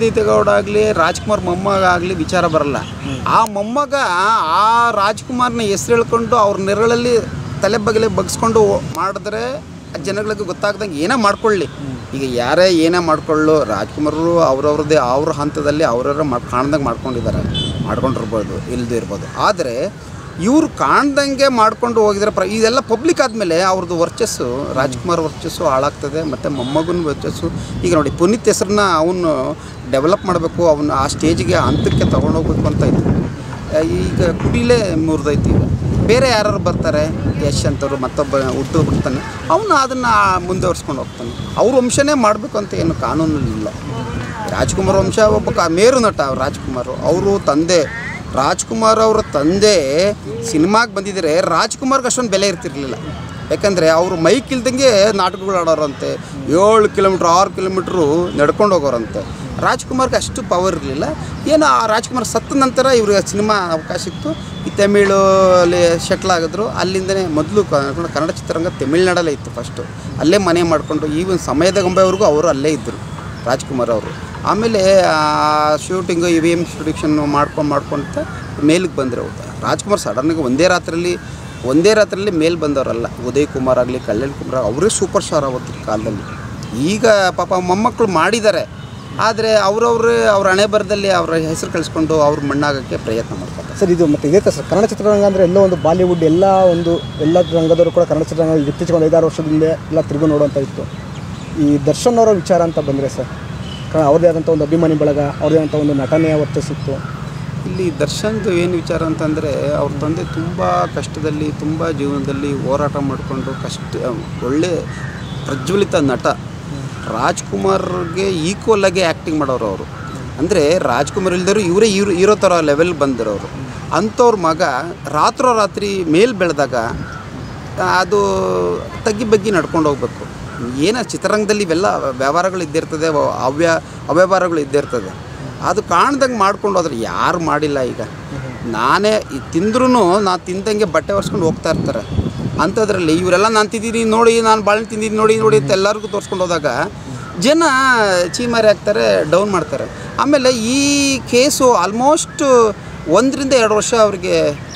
ದೀತೆಗೌಡ ಆಗಲಿ ರಾಜ್ಕುಮಾರ್ ಮೊಮ್ಮಗ ಆಗಲಿ ವಿಚಾರ ಬರಲ್ಲ ಆ ಮೊಮ್ಮಗ ಆ ರಾಜ್ಕುಮಾರ್ನ ಹೆಸರು ಹೇಳ್ಕೊಂಡು ಅವ್ರ ನೆರಳಲ್ಲಿ ತಲೆ ಬಗಲೆ ಬಗ್ಸ್ಕೊಂಡು ಮಾಡಿದ್ರೆ ಜನಗಳಿಗೆ ಗೊತ್ತಾಗ್ದಂಗೆ ಏನೇ ಮಾಡ್ಕೊಳ್ಳಿ ಈಗ ಯಾರೇ ಏನೇ ಮಾಡ್ಕೊಳ್ಳು ರಾಜ್ಕುಮಾರರು ಅವ್ರವ್ರದ್ದೇ ಅವ್ರ ಹಂತದಲ್ಲಿ ಅವ್ರವ್ರ ಮಾಡಿ ಕಾಣ್ದಂಗೆ ಮಾಡ್ಕೊಂಡಿದ್ದಾರೆ ಮಾಡ್ಕೊಂಡಿರ್ಬೋದು ಇಲ್ಲದೆ ಇರ್ಬೋದು ಆದರೆ ಇವ್ರು ಕಾಣ್ದಂಗೆ ಮಾಡ್ಕೊಂಡು ಹೋಗಿದ್ರೆ ಪ್ರ ಇದೆಲ್ಲ ಪಬ್ಲಿಕ್ ಆದಮೇಲೆ ಅವ್ರದ್ದು ವರ್ಚಸ್ಸು ರಾಜ್ಕುಮಾರ್ ವರ್ಚಸ್ಸು ಹಾಳಾಗ್ತದೆ ಮತ್ತು ಮೊಮ್ಮಗನ ವರ್ಚಸ್ಸು ಈಗ ನೋಡಿ ಪುನೀತ್ ಹೆಸರನ್ನ ಅವನು ಡೆವಲಪ್ ಮಾಡಬೇಕು ಅವನು ಆ ಸ್ಟೇಜಿಗೆ ಹಂತಕ್ಕೆ ತೊಗೊಂಡೋಗ್ಬೇಕು ಅಂತ ಇತ್ತು ಆ, ಈಗ ಕುಡಿಲೇ ಮುರಿದೈತಿ ಈಗ ಬೇರೆ ಯಾರು ಬರ್ತಾರೆ ಯಶ್ ಅಂತವ್ರು ಮತ್ತೊಬ್ಬ ಹುಟ್ಟು ಬಿಡ್ತಾನೆ ಅವನು ಅದನ್ನು ಮುಂದುವರ್ಸ್ಕೊಂಡು ಹೋಗ್ತಾನೆ ಅವ್ರ ವಂಶನೇ ಮಾಡಬೇಕು ಅಂತ ಏನು ಕಾನೂನಲ್ಲಿ ಇಲ್ಲ ರಾಜ್ಕುಮಾರ್ ವಂಶ ಒಬ್ಬ ಕ ಮೇರು ನಟ ಅವ್ರು ರಾಜ್ಕುಮಾರ್ ಅವರು ತಂದೆ ರಾಜ್ಕುಮಾರ್ ಅವರ ತಂದೆ ಸಿನಿಮಾಗೆ ಬಂದಿದ್ದರೆ ರಾಜ್ಕುಮಾರ್ಗೆ ಅಷ್ಟೊಂದು ಬೆಲೆ ಇರ್ತಿರ್ಲಿಲ್ಲ ಯಾಕಂದರೆ ಅವರು ಮೈಕ್ ಇಲ್ದಂಗೆ ನಾಟಕಗಳು ಆಡೋರಂತೆ ಏಳು ಕಿಲೋಮೀಟ್ರ್ ಆರು ಕಿಲೋಮೀಟ್ರು ನಡ್ಕೊಂಡು ಹೋಗೋರಂತೆ ರಾಜ್ಕುಮಾರ್ಗೆ ಅಷ್ಟು ಪವರ್ ಇರಲಿಲ್ಲ ಏನು ಆ ರಾಜ್ಕುಮಾರ್ ಸತ್ತ ನಂತರ ಇವ್ರಿಗೆ ಸಿನಿಮಾ ಅವಕಾಶ ಸಿಕ್ತು ಈ ತಮಿಳು ಅಲ್ಲಿ ಶೆಟ್ಲ್ ಆಗಿದ್ರು ಅಲ್ಲಿಂದನೇ ಮೊದಲು ಕನ್ನಡ ಚಿತ್ರರಂಗ ತಮಿಳ್ನಾಡಲ್ಲೇ ಇತ್ತು ಫಸ್ಟು ಅಲ್ಲೇ ಮನೆ ಮಾಡಿಕೊಂಡು ಈವನ್ ಸಮಯದ ಗೊಂಬೆವರೆಗೂ ಅವರು ಅಲ್ಲೇ ಇದ್ದರು ರಾಜ್ಕುಮಾರ್ ಅವರು ಆಮೇಲೆ shooting E V M production ಮಾಡ್ಕೊಂಡು ಮಾಡ್ಕೊಂತ ಮೇಲಿಗೆ ಬಂದರು ರಾಜ್ಕುಮಾರ್ ಸಡನ್ನಾಗಿ ಒಂದೇ ರಾತ್ರಿಯಲ್ಲಿ ಒಂದೇ ರಾತ್ರಿಯಲ್ಲಿ ಮೇಲ್ ಬಂದವರಲ್ಲ ಉದಯ್ ಕುಮಾರ್ ಆಗಲಿ ಕಲ್ಯಾಣ್ ಕುಮಾರ್ ಅವರೇ ಸೂಪರ್ ಸ್ಟಾರ್ ಅವತ್ತಿನ ಕಾಲದಲ್ಲಿ ಈಗ ಪಾಪ ಮೊಮ್ಮಕ್ಕಳು ಮಾಡಿದ್ದಾರೆ ಆದರೆ ಅವರವ್ರೆ ಅವ್ರ ಹಣೆ ಬರದಲ್ಲಿ ಅವರ ಹೆಸರು ಕಳಿಸ್ಕೊಂಡು ಅವ್ರ ಮಣ್ಣಾಗೋಕ್ಕೆ ಪ್ರಯತ್ನ ಮಾಡ್ತಾರೆ ಸರ್ ಇದು ಮತ್ತೆ ಇದೇ ತರ ಸರ್ ಕನ್ನಡ ಚಿತ್ರರಂಗ ಅಂದರೆ ಎಲ್ಲೋ ಒಂದು ಬಾಲಿವುಡ್ ಎಲ್ಲ ಒಂದು ಎಲ್ಲ ರಂಗದವರು ಕೂಡ ಕನ್ನಡ ಚಿತ್ರರಂಗ ಇತ್ತೀಚೆಗೆ ಒಂದು ಐದಾರು ವರ್ಷದಿಂದ ಎಲ್ಲ ತಿರುಗು ನೋಡುವಂಥ ಇತ್ತು ಈ ದರ್ಶನ್ ಅವರ ವಿಚಾರ ಅಂತ ಬಂದರೆ ಸರ್ ಕಾರಣ ಅವ್ರದ್ದೇ ಆದಂಥ ಒಂದು ಅಭಿಮಾನಿ ಬಳಗ ಅವ್ರದ್ದೇ ಆದಂಥ ಒಂದು ನಟನೆಯ ವರ್ಚಸ್ಸಿತ್ತು ಇಲ್ಲಿ ದರ್ಶನ್ದು ಏನು ವಿಚಾರ ಅಂತಂದರೆ ಅವ್ರ ತಂದೆ ತುಂಬ ಕಷ್ಟದಲ್ಲಿ ತುಂಬ ಜೀವನದಲ್ಲಿ ಹೋರಾಟ ಮಾಡಿಕೊಂಡು ಕಷ್ಟ ಒಳ್ಳೆ ಪ್ರಜ್ವಲಿತ ನಟ ರಾಜ್ಕುಮಾರ್ಗೆ ಈಕ್ವಲ್ ಆಗಿ ಆ್ಯಕ್ಟಿಂಗ್ ಮಾಡೋರು ಅವರು ಅಂದರೆ ರಾಜ್ಕುಮಾರ್ ಇಲ್ದರು ಇವರೇ ಇವ್ರು ಇರೋ ಥರ ಲೆವೆಲ್ ಬಂದಿರೋರು ಅಂಥವ್ರ ಮಗ ರಾತ್ರೋರಾತ್ರಿ ಮೇಲ್ ಬೆಳೆದಾಗ ಅದು ತಗ್ಗಿ ಬಗ್ಗಿ ನಡ್ಕೊಂಡು ಹೋಗ್ಬೇಕು ಏನ ಚಿತ್ರರಂಗದಲ್ಲಿ ಇವೆಲ್ಲ ವ್ಯವಹಾರಗಳು ಇದ್ದಿರ್ತದೆ ಅವ- ಅವ್ಯ ಅವ್ಯವಹಾರಗಳು ಇದ್ದಿರ್ತದೆ ಅದು ಕಾಣ್ದಂಗೆ ಮಾಡ್ಕೊಂಡು ಹೋದ್ರೆ ಯಾರು ಮಾಡಿಲ್ಲ ಈಗ ನಾನೇ ತಿಂದ್ರೂ ನಾನು ತಿಂದಂಗೆ ಬಟ್ಟೆ ಒರೆಸ್ಕೊಂಡು ಹೋಗ್ತಾ ಇರ್ತಾರೆ ಅಂಥದ್ರಲ್ಲಿ ಇವರೆಲ್ಲ ನಾನು ತಿಂದಿದ್ದೀನಿ ನೋಡಿ ನಾನು ಬಾಳೆಹಣ್ಣು ತಿಂದಿದ್ದೀನಿ ನೋಡಿ ನೋಡಿ ಅಂತ ಎಲ್ಲರಿಗೂ ತೋರಿಸ್ಕೊಂಡು ಹೋದಾಗ ಜನ ಚೀಮಾರಿ ಹಾಕ್ತಾರೆ ಡೌನ್ ಮಾಡ್ತಾರೆ ಆಮೇಲೆ ಈ ಕೇಸು ಆಲ್ಮೋಸ್ಟ್ ಒಂದರಿಂದ ಎರಡು ವರ್ಷ ಅವ್ರಿಗೆ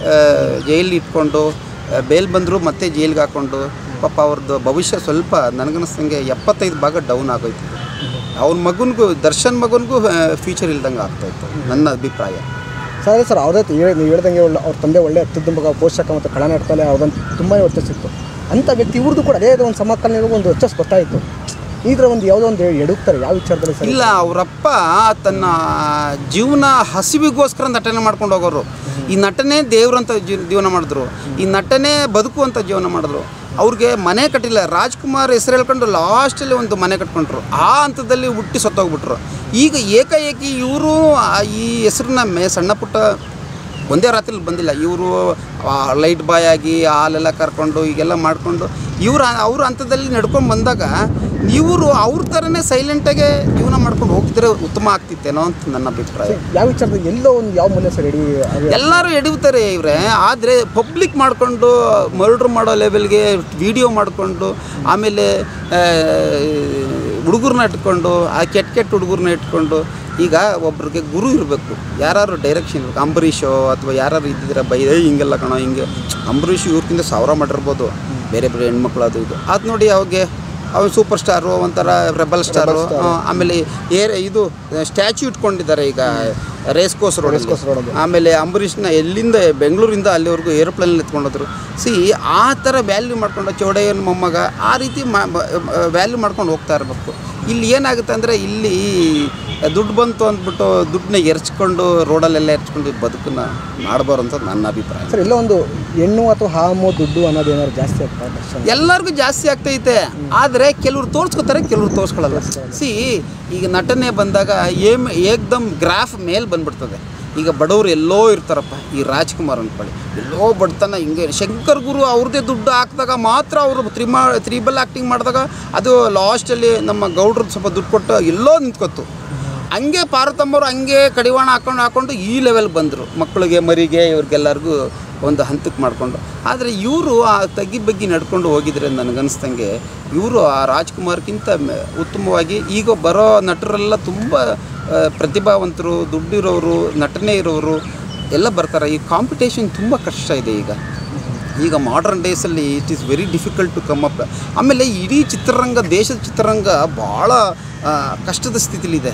ಜೈಲಿ ಇಟ್ಕೊಂಡು ಆ, ಬೇಲ್ ಬಂದರು ಮತ್ತೆ ಜೈಲಿಗೆ ಹಾಕ್ಕೊಂಡು ಪಾಪ ಅವ್ರದ್ದು ಭವಿಷ್ಯ ಸ್ವಲ್ಪ ನನಗನ್ನಿಸ್ದಂಗೆ ಎಪ್ಪತ್ತೈದು ಭಾಗ ಡೌನ್ ಆಗೋಯ್ತು ಅವ್ರ ಮಗನಿಗೂ ದರ್ಶನ್ ಮಗನಿಗೂ ಫ್ಯೂಚರ್ ಇಲ್ದಂಗೆ ಆಗ್ತಾಯಿತ್ತು ನನ್ನ ಅಭಿಪ್ರಾಯ ಸರ್ ಅದೇ ಸರ್ ಅವ್ರದ್ದು ಹೇಳಿ ನೀವು ಹೇಳ್ದಂಗೆ ಒಳ್ಳೆ ಅವ್ರ ತಂದೆ ಒಳ್ಳೆ ಅತ್ಯುತ್ತಮ ಪೋಷಕ ಮತ್ತು ಕಳನಾಟಕದಲ್ಲಿ ಅವ್ರದ್ದು ತುಂಬಾ ವರ್ಚಸ್ಸಿತ್ತು ಅಂಥ ವ್ಯಕ್ತಿ ಇವ್ರದ್ದು ಕೂಡ ಅದೇ ಒಂದು ಸಮಕಾಲೀನ ಒಂದು ವರ್ಚಸ್ ಗೊತ್ತಾಯಿತು ಈ ಥರ ಒಂದು ಯಾವುದೋ ಒಂದು ಎಡುಕ್ತಾರೆ ಯಾವ ವಿಚಾರದಲ್ಲಿ ಸರ್ ಇಲ್ಲ ಅವರಪ್ಪ ತನ್ನ ಜೀವನ ಹಸಿವಿಗೋಸ್ಕರ ನಟನೆ ಮಾಡ್ಕೊಂಡು ಹೋಗೋರು ಈ ನಟನೆ ದೇವ್ರಂತ ಜೀ ಜೀವನ ಮಾಡಿದ್ರು ಈ ನಟನೆ ಬದುಕುವಂಥ ಜೀವನ ಮಾಡಿದ್ರು ಅವ್ರಿಗೆ ಮನೆ ಕಟ್ಟಿಲ್ಲ ರಾಜ್ಕುಮಾರ್ ಹೆಸರು ಹೇಳ್ಕೊಂಡು ಲಾಸ್ಟಲ್ಲಿ ಒಂದು ಮನೆ ಕಟ್ಕೊಂಡ್ರು ಆ ಹಂತದಲ್ಲಿ ಹುಟ್ಟಿ ಸತ್ತೋಗ್ಬಿಟ್ರು ಈಗ ಏಕಾಏಕಿ ಇವರು ಈ ಹೆಸರನ್ನ ಮೇ ಸಣ್ಣ ಪುಟ್ಟ ಒಂದೇ ರಾತ್ರಿ ಬಂದಿಲ್ಲ ಇವರು ಲೈಟ್ ಬಾಯ್ ಆಗಿ ಹಾಲೆಲ್ಲ ಕರ್ಕೊಂಡು ಈಗೆಲ್ಲ ಮಾಡಿಕೊಂಡು ಇವ್ರು ಅವ್ರ ಹಂತದಲ್ಲಿ ನಡ್ಕೊಂಡು ಬಂದಾಗ ಇವರು ಅವ್ರ ಥರನೇ ಸೈಲೆಂಟಾಗೆ ಜೀವನ ಮಾಡ್ಕೊಂಡು ಹೋಗಿದ್ರೆ ಉತ್ತಮ ಆಗ್ತಿತ್ತೇನೋ ಅಂತ ನನ್ನ ಅಭಿಪ್ರಾಯ ಯಾವ ವಿಚಾರದಲ್ಲಿ ಎಲ್ಲೋ ಒಂದು ಯಾವ ಮೂಲೆ ಸರ್ ಎಡಿ ಅದು ಎಲ್ಲರೂ ಎಡವುತ್ತಾರೆ ಇವರೇ ಆದರೆ ಪಬ್ಲಿಕ್ ಮಾಡಿಕೊಂಡು ಮರ್ಡ್ರ್ ಮಾಡೋ ಲೆವೆಲ್ಗೆ ವಿಡಿಯೋ ಮಾಡಿಕೊಂಡು ಆಮೇಲೆ ಹುಡುಗರನ್ನ ಇಟ್ಕೊಂಡು ಆ ಕೆಟ್ಟ ಕೆಟ್ಟ ಹುಡುಗರನ್ನ ಇಟ್ಕೊಂಡು ಈಗ ಒಬ್ರಿಗೆ ಗುರು ಇರಬೇಕು ಯಾರು ಡೈರೆಕ್ಷನ್ ಇರಬೇಕು ಅಂಬರೀಷೋ ಅಥವಾ ಯಾರು ಇದ್ದಿದ್ರೆ ಬೈ ಏಯ್ ಹಿಂಗೆಲ್ಲ ಕಣೋ ಹಿಂಗೆ ಅಂಬರೀಷ್ ಇವ್ರಕ್ಕಿಂತ ಸಾವಿರ ಮಾಡಿರ್ಬೋದು ಬೇರೆ ಬೇರೆ ಹೆಣ್ಮಕ್ಳು ಅದು ಇದು ಅದು ನೋಡಿ ಅವಾಗೆ ಅವನು ಸೂಪರ್ ಸ್ಟಾರು ಒಂಥರ ರೆಬಲ್ ಸ್ಟಾರು ಆಮೇಲೆ ಏರ್ ಇದು ಸ್ಟ್ಯಾಚ್ಯೂ ಇಟ್ಕೊಂಡಿದ್ದಾರೆ ಈಗ ರೇಸ್ ಕೋರ್ಸ್ ರೋಡ್ ಆಮೇಲೆ ಅಂಬರೀಷ್ನ ಎಲ್ಲಿಂದ ಬೆಂಗಳೂರಿಂದ ಅಲ್ಲಿವರೆಗೂ ಏರೋಪ್ಲೇನಲ್ಲಿ ಎತ್ಕೊಂಡೋದ್ರು ಸಿ ಆ ಥರ ವ್ಯಾಲ್ಯೂ ಮಾಡ್ಕೊಂಡು ಚೌಡಯ್ಯನ ಮೊಮ್ಮಗ ಆ ರೀತಿ ವ್ಯಾಲ್ಯೂ ಮಾಡ್ಕೊಂಡು ಹೋಗ್ತಾ ಇರಬೇಕು ಇಲ್ಲಿ ಏನಾಗುತ್ತೆ ಅಂದರೆ ಇಲ್ಲಿ ದುಡ್ಡು ಬಂತು ಅಂದ್ಬಿಟ್ಟು ದುಡ್ಡನ್ನ ಎರ್ಚ್ಕೊಂಡು ರೋಡಲ್ಲೆಲ್ಲ ಎರ್ಚ್ಕೊಂಡು ಬದುಕನ್ನ ಮಾಡ್ಬಾರ್ದು ಅಂತ ನನ್ನ ಅಭಿಪ್ರಾಯ ಸರ್ ಎಲ್ಲೋ ಒಂದು ಹೆಣ್ಣು ಅಥವಾ ಹಾಮು ದುಡ್ಡು ಅನ್ನೋದು ಏನಾದ್ರು ಜಾಸ್ತಿ ಆಗ್ತಾ ದರ್ಶನ್ ಎಲ್ಲರಿಗೂ ಜಾಸ್ತಿ ಆಗ್ತೈತೆ ಆದರೆ ಕೆಲವ್ರು ತೋರಿಸ್ಕೊತಾರೆ ಕೆಲವ್ರು ತೋರಿಸ್ಕೊಳ್ಳಲ್ಲ ಸಿ ಈಗ ನಟನೆ ಬಂದಾಗ ಏಮ್ ಏಕ್ದಮ್ ಗ್ರಾಫ್ ಮೇಲೆ ಬಂದ್ಬಿಡ್ತದೆ ಈಗ ಬಡವರು ಎಲ್ಲೋ ಇರ್ತಾರಪ್ಪ ಈ ರಾಜ್ಕುಮಾರ್ ಅಂದ್ಕೊಳ್ಳಿ ಎಲ್ಲೋ ಬಡತನ ಹಿಂಗೆ ಶಂಕರ್ ಗುರು ಅವ್ರದ್ದೇ ದುಡ್ಡು ಹಾಕಿದಾಗ ಮಾತ್ರ ಅವರು ತ್ರಿಮಾ ತ್ರಿಬಲ್ ಆ್ಯಕ್ಟಿಂಗ್ ಮಾಡಿದಾಗ ಅದು ಲಾಸ್ಟಲ್ಲಿ ನಮ್ಮ ಗೌಡ್ರದ್ದು ಸ್ವಲ್ಪ ದುಡ್ಡು ಕೊಟ್ಟು ಎಲ್ಲೋ ನಿಂತ್ಕೊತು ಹಂಗೆ ಪಾರ್ವತಮ್ಮವ್ರು ಹಂಗೆ ಕಡಿವಾಣ ಹಾಕೊಂಡು ಹಾಕೊಂಡು ಈ ಲೆವೆಲ್ ಬಂದರು ಮಕ್ಕಳಿಗೆ ಮರಿಗೆ ಇವ್ರಿಗೆಲ್ಲರಿಗೂ ಒಂದು ಹಂತಕ್ಕೆ ಮಾಡಿಕೊಂಡು ಆದರೆ ಇವರು ಆ ತಗ್ಗಿ ಬಗ್ಗಿ ನಡ್ಕೊಂಡು ಹೋಗಿದ್ರೆ ನನಗನ್ನಿಸ್ದಂಗೆ ಇವರು ಆ ರಾಜ್ಕುಮಾರ್ಗಿಂತ ಮೆ- ಉತ್ತಮವಾಗಿ ಈಗ ಬರೋ ನಟರೆಲ್ಲ ತುಂಬ ಆ, ಪ್ರತಿಭಾವಂತರು ದುಡ್ಡಿರೋರು ನಟನೆ ಇರೋರು ಎಲ್ಲ ಬರ್ತಾರೆ ಈ ಕಾಂಪಿಟೇಷನ್ ತುಂಬ ಕಷ್ಟ ಇದೆ ಈಗ ಈಗ ಮಾಡ್ರನ್ ಡೇಸಲ್ಲಿ it is very difficult to come up ಆಮೇಲೆ ಇಡೀ ಚಿತ್ರರಂಗ ದೇಶದ ಚಿತ್ರರಂಗ ಭಾಳ ಆ, ಕಷ್ಟದ ಸ್ಥಿತಿಲಿದೆ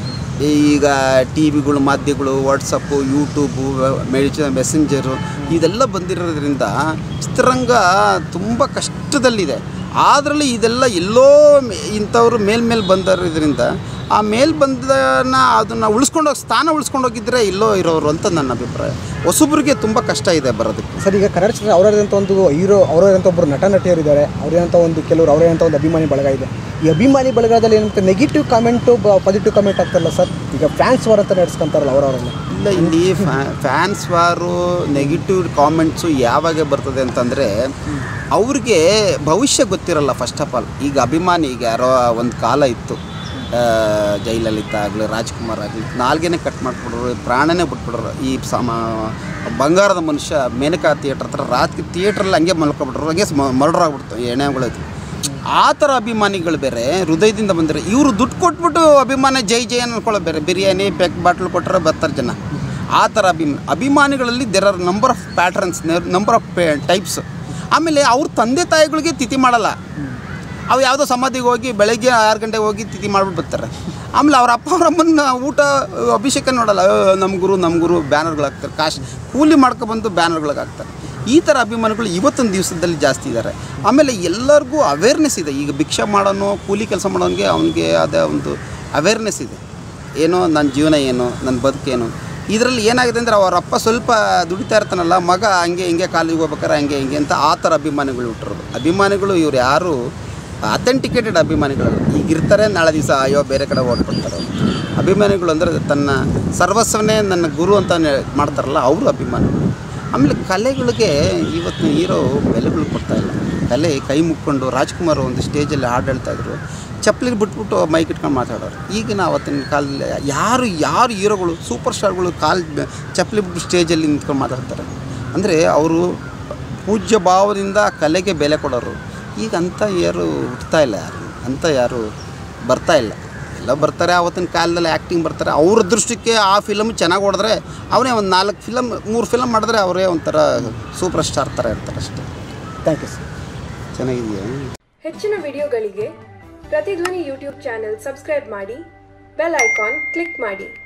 ಈಗ ಟಿ ವಿಗಳು ಮಾಧ್ಯಮಗಳು ವಾಟ್ಸಪ್ಪು ಯೂಟ್ಯೂಬು ಮೆಡಿಚ ಮೆಸೆಂಜರು ಇದೆಲ್ಲ ಬಂದಿರೋದ್ರಿಂದ ಚಿತ್ರರಂಗ ತುಂಬ ಕಷ್ಟದಲ್ಲಿದೆ ಅದರಲ್ಲಿ ಇದೆಲ್ಲ ಎಲ್ಲೋ ಮೇ- ಇಂಥವ್ರು ಮೇಲ್ಮೇಲೆ ಬಂದಿರೋದ್ರಿಂದ ಆ ಮೇಲ್ ಬಂದನ ಅದನ್ನು ಉಳಿಸ್ಕೊಂಡೋಗಿ ಸ್ಥಾನ ಉಳಿಸ್ಕೊಂಡೋಗಿದ್ರೆ ಇಲ್ಲೋ ಇರೋರು ಅಂತ ನನ್ನ ಅಭಿಪ್ರಾಯ ಹೊಸಬ್ರಿಗೆ ತುಂಬ ಕಷ್ಟ ಇದೆ ಬರೋದಕ್ಕೆ ಸರ್ ಈಗ ಕನ್ನಡ ಚಿತ್ರ ಅವರದಂಥ ಒಂದು ಹೀರೋ ಅವರದಂಥ ಒಬ್ಬರು ನಟ ನಟಿಯರಿದ್ದಾರೆ ಅವರೇನಂತ ಒಂದು ಕೆಲವರು ಅವರೇನಂತ ಒಂದು ಅಭಿಮಾನಿ ಬಳಗ ಇದೆ ಈ ಅಭಿಮಾನಿ ಬಳಗದಲ್ಲಿ ಏನಂತ ನೆಗೆಟಿವ್ ಕಾಮೆಂಟು ಪಾಸಿಟಿವ್ ಕಾಮೆಂಟ್ ಆಗ್ತಾರಲ್ಲ ಸರ್ ಈಗ ಫ್ಯಾನ್ಸ್ ವಾರ್ ಅಂತ ನಡೆಸ್ಕೊಂತಾರಲ್ಲ ಅವರವರನ್ನ ಇಲ್ಲ ಇಲ್ಲಿ ಫ್ಯಾನ್ಸ್ ವಾರು ನೆಗೆಟಿವ್ ಕಾಮೆಂಟ್ಸು ಯಾವಾಗ ಬರ್ತದೆ ಅಂತಂದರೆ ಅವ್ರಿಗೆ ಭವಿಷ್ಯ ಗೊತ್ತಿರಲ್ಲ ಫಸ್ಟ್ ಆಫ್ ಆಲ್ ಈಗ ಅಭಿಮಾನಿ ಈಗ ಯಾರೋ ಒಂದು ಕಾಲ ಇತ್ತು ಆ, ಜಯಲಲಿತ ಆಗಲಿ ರಾಜ್ಕುಮಾರ್ ಆಗಲಿ ನಾಲ್ಗೆನೇ ಕಟ್ ಮಾಡಿಬಿಡ್ರು ಪ್ರಾಣನೇ ಬಿಟ್ಬಿಡ್ರು ಈ ಸಮ ಬಂಗಾರದ ಮನುಷ್ಯ ಮೇನಕಾ ಥಿಯೇಟ್ರ್ ಹತ್ರ ರಾತ್ರಿ ಥಿಯೇಟ್ರಲ್ಲಿ ಹಂಗೆ ಮಲ್ಕೊಬಿಟ್ರು ಹಂಗೆ ಮರ್ಡರ್ ಆಗ್ಬಿಡ್ತು ಎಣ್ಣೆಗಳೈತು ಆ ಥರ ಅಭಿಮಾನಿಗಳು ಬೇರೆ ಹೃದಯದಿಂದ ಬಂದರೆ ಇವರು ದುಡ್ಡು ಕೊಟ್ಬಿಟ್ಟು ಅಭಿಮಾನ ಜೈ ಜೈ ಅನ್ಕೊಳ್ಳೋ ಬೇರೆ ಬಿರಿಯಾನಿ ಪೆಕ್ ಬಾಟ್ಲ್ ಕೊಟ್ಟರೆ ಬರ್ತಾರೆ ಜನ ಆ ಥರ ಅಭಿಮಾನ ಅಭಿಮಾನಿಗಳಲ್ಲಿ there are number of patrons number of types ಆಮೇಲೆ ಅವ್ರ ತಂದೆ ತಾಯಿಗಳಿಗೆ ತಿಥಿ ಮಾಡಲ್ಲ ಅವು ಯಾವುದೋ ಸಮಾಧಿಗೆ ಹೋಗಿ ಬೆಳಗ್ಗೆ ಆರು ಗಂಟೆಗೆ ಹೋಗಿ ತಿಥಿ ಮಾಡ್ಬಿಟ್ಟು ಬರ್ತಾರೆ ಆಮೇಲೆ ಅವ್ರ ಅಪ್ಪ ಅವ್ರ ಅಮ್ಮನ ಊಟ ಅಭಿಷೇಕ ನೋಡಲ್ಲ ಅಯ್ಯೋ, ನಮ್ಮ ಗುರು ನಮ್ಮ ಗುರು ಬ್ಯಾನರ್ಗಳು ಹಾಕ್ತಾರೆ ಕಾಶ್ ಕೂಲಿ ಮಾಡ್ಕೊಬಂದು ಬ್ಯಾನರ್ಗಳಿಗೆ ಹಾಕ್ತಾರೆ ಈ ಥರ ಅಭಿಮಾನಿಗಳು ಇವತ್ತೊಂದು ದಿವಸದಲ್ಲಿ ಜಾಸ್ತಿ ಇದ್ದಾರೆ ಆಮೇಲೆ ಎಲ್ಲರಿಗೂ ಅವೇರ್ನೆಸ್ ಇದೆ ಈಗ ಭಿಕ್ಷೆ ಮಾಡೋನು ಕೂಲಿ ಕೆಲಸ ಮಾಡೋನಿಗೆ ಅವನಿಗೆ ಅದೇ ಒಂದು ಅವೇರ್ನೆಸ್ ಇದೆ ಏನೋ ನನ್ನ ಜೀವನ ಏನು ನನ್ನ ಬದುಕೇನು ಇದರಲ್ಲಿ ಏನಾಗಿದೆ ಅಂದರೆ ಅವರ ಅಪ್ಪ ಸ್ವಲ್ಪ ದುಡಿತಾ ಇರ್ತಾನಲ್ಲ ಮಗ ಹಂಗೆ ಹಿಂಗೆ ಕಾಲಿಗೆ ಹೋಗ್ಬೇಕಾರೆ ಹಂಗೆ ಹಿಂಗೆ ಅಂತ ಆ ಥರ ಅಭಿಮಾನಿಗಳು ಹುಟ್ಟಿರೋದು ಅಭಿಮಾನಿಗಳು ಇವ್ರು ಯಾರು ಅಥೆಂಟಿಕೇಟೆಡ್ ಅಭಿಮಾನಿಗಳು ಈಗ ಇರ್ತಾರೆ ನಾಳೆ ದಿವಸ ಅಯ್ಯೋ ಬೇರೆ ಕಡೆ ಓಡ್ಬಿಡ್ತಾರೆ ಅವ್ರು. ಅಭಿಮಾನಿಗಳು ಅಂದರೆ ತನ್ನ ಸರ್ವಸ್ವನೇ ನನ್ನ ಗುರು ಅಂತ ನೆ- ಮಾಡ್ತಾರಲ್ಲ ಅವರು ಅಭಿಮಾನಿಗಳು ಆಮೇಲೆ ಕಲೆಗಳಿಗೆ ಇವತ್ತು ಹೀರೋ ಬೆಲೆಗಳು ಕೊಡ್ತಾ ಇಲ್ಲ ಕಲೆ ಕೈ ಮುಕ್ಕೊಂಡು ರಾಜ್ಕುಮಾರ್ ಒಂದು ಸ್ಟೇಜಲ್ಲಿ ಹಾಡು ಹೇಳ್ತಾ ಇದ್ರು ಚಪ್ಪಲಿಗೆ ಬಿಟ್ಬಿಟ್ಟು ಮೈಕ್ ಇಟ್ಕೊಂಡು ಮಾತಾಡೋರು ಈಗಿನ ಅವತ್ತಿನ ಕಾಲದಲ್ಲಿ ಯಾರು ಯಾರು ಹೀರೋಗಳು ಸೂಪರ್ ಸ್ಟಾರ್ಗಳು ಕಾಲ್ ಚಪ್ಪಲಿ ಬಿಟ್ಟು ಸ್ಟೇಜಲ್ಲಿ ನಿಂತ್ಕೊಂಡು ಮಾತಾಡ್ತಾರೆ ಅಂದರೆ ಅವರು ಪೂಜ್ಯ ಭಾವದಿಂದ ಕಲೆಗೆ ಬೆಲೆ ಕೊಡೋರು ಈಗ ಅಂಥ ಯಾರು ಹುಟ್ತಾ ಇಲ್ಲ ಯಾರು ಅಂಥ ಯಾರು ಬರ್ತಾ ಇಲ್ಲ ಎಲ್ಲ ಬರ್ತಾರೆ ಆವತ್ತಿನ ಕಾಲದಲ್ಲಿ ಆ್ಯಕ್ಟಿಂಗ್ ಬರ್ತಾರೆ ಅವ್ರ ದೃಷ್ಟಿಗೆ ಆ ಫಿಲಮ್ ಚೆನ್ನಾಗಿ ಹೊಡೆದ್ರೆ ಅವನೇ ಒಂದು ನಾಲ್ಕು ಫಿಲಮ್ ಮೂರು ಫಿಲಮ್ ಮಾಡಿದ್ರೆ ಅವರೇ ಒಂಥರ ಸೂಪರ್ ಸ್ಟಾರ್ ಥರ ಇರ್ತಾರೆ ಅಷ್ಟೇ ಥ್ಯಾಂಕ್ ಯು ಸರ್ ಚೆನ್ನಾಗಿದೆಯಾ ಹೆಚ್ಚಿನ ವಿಡಿಯೋಗಳಿಗೆ ಪ್ರತಿಧ್ವನಿ ಯೂಟ್ಯೂಬ್ ಚಾನೆಲ್ ಸಬ್ಸ್ಕ್ರೈಬ್ ಮಾಡಿ ಬೆಲ್ ಐಕಾನ್ ಕ್ಲಿಕ್ ಮಾಡಿ